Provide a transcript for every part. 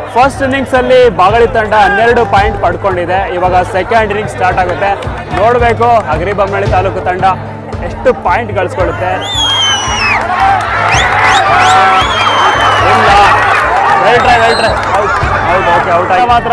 First innings ಅಲ್ಲಿ ಬಾಗಳಿ ತಂಡ ಹನ್ನೆರಡು ಪಾಯಿಂಟ್ ಪಡ್ಕೊಂಡಿದೆ ಇವಾಗ ಸೆಕೆಂಡ್ ಇನ್ನಿಂಗ್ಸ್ ಸ್ಟಾರ್ಟ್ ಆಗುತ್ತೆ ನೋಡಬೇಕು ಹಗರಿಬೊಮ್ಮನಹಳ್ಳಿ ತಾಲೂಕು ತಂಡ ಎಷ್ಟು ಪಾಯಿಂಟ್ ಗಳಿಸ್ಕೊಳ್ಳುತ್ತೆ ಇಲ್ಲ well try well try out out okay out ಆಗಿ ಮಾತ್ರ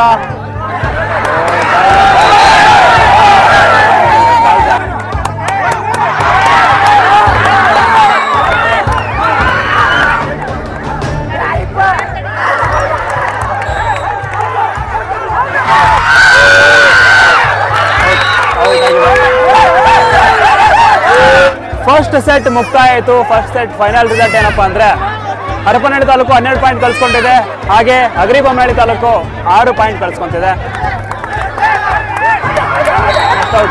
ಫಸ್ಟ್ ಸೆಟ್ ಮುಕ್ತಾಯ ಆಯಿತು ಫಸ್ಟ್ ಸೆಟ್ ಫೈನಲ್ ರಿಸಲ್ಟ್ ಏನಪ್ಪಾ ಅಂದ್ರೆ ಹರಪನಹಳ್ಳಿ ತಾಲೂಕು ಹನ್ನೆರಡು ಪಾಯಿಂಟ್ ಕಳ್ಸ್ಕೊಂಡಿದೆ ಹಾಗೆ ಹಗರಿಬೊಮ್ಮನಹಳ್ಳಿ ತಾಲೂಕು ಆರು ಪಾಯಿಂಟ್ ಕಳ್ಸ್ಕೊಂತಿದೆ Out.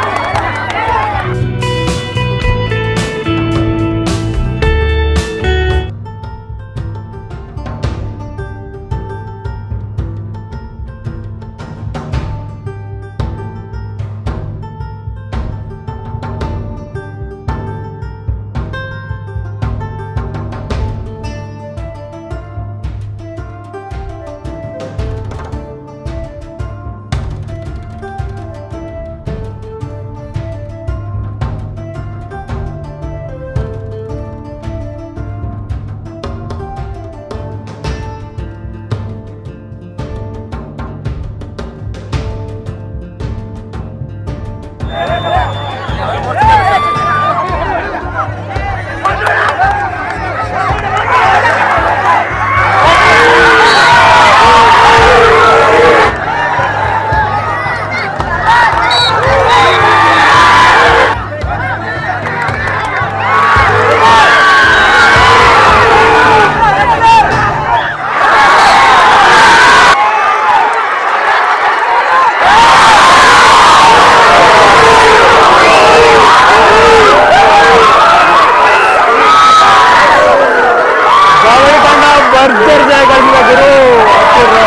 ಬಾವಳಿ ತಂಡ ಭರ್ಜರಿ ಜಯ ಗಳಿಸಿದೆ ಗುರು ಅಪ್ಪುರು.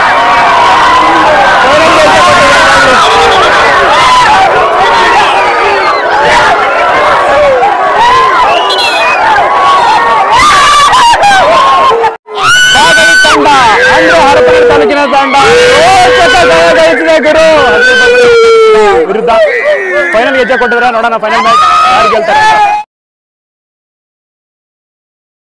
ಫೈನಲ್ ಗೆ ಎದ್ದುಕೊಂಡಿದ್ದಾರೆ. ಬಾಗಲಿ ತಂಡ ಅಂದ್ರೆ ಹರಪನಹಳ್ಳಿ ತಾಲೂಕಿನ ತಂಡ ರೋಚಕ ಜಯ ಗಳಿಸಿದೆ ಗುರು ವಿರುದ್ಧ ಫೈನಲ್ ಹೆಜ್ಜೆ ಕೊಟ್ಟಿದ್ರೆ ನೋಡೋಣ ಫೈನಲ್ ಮ್ಯಾಚ್ ಯಾರು ಗೆಲ್ತಾರೆ ಅಂತ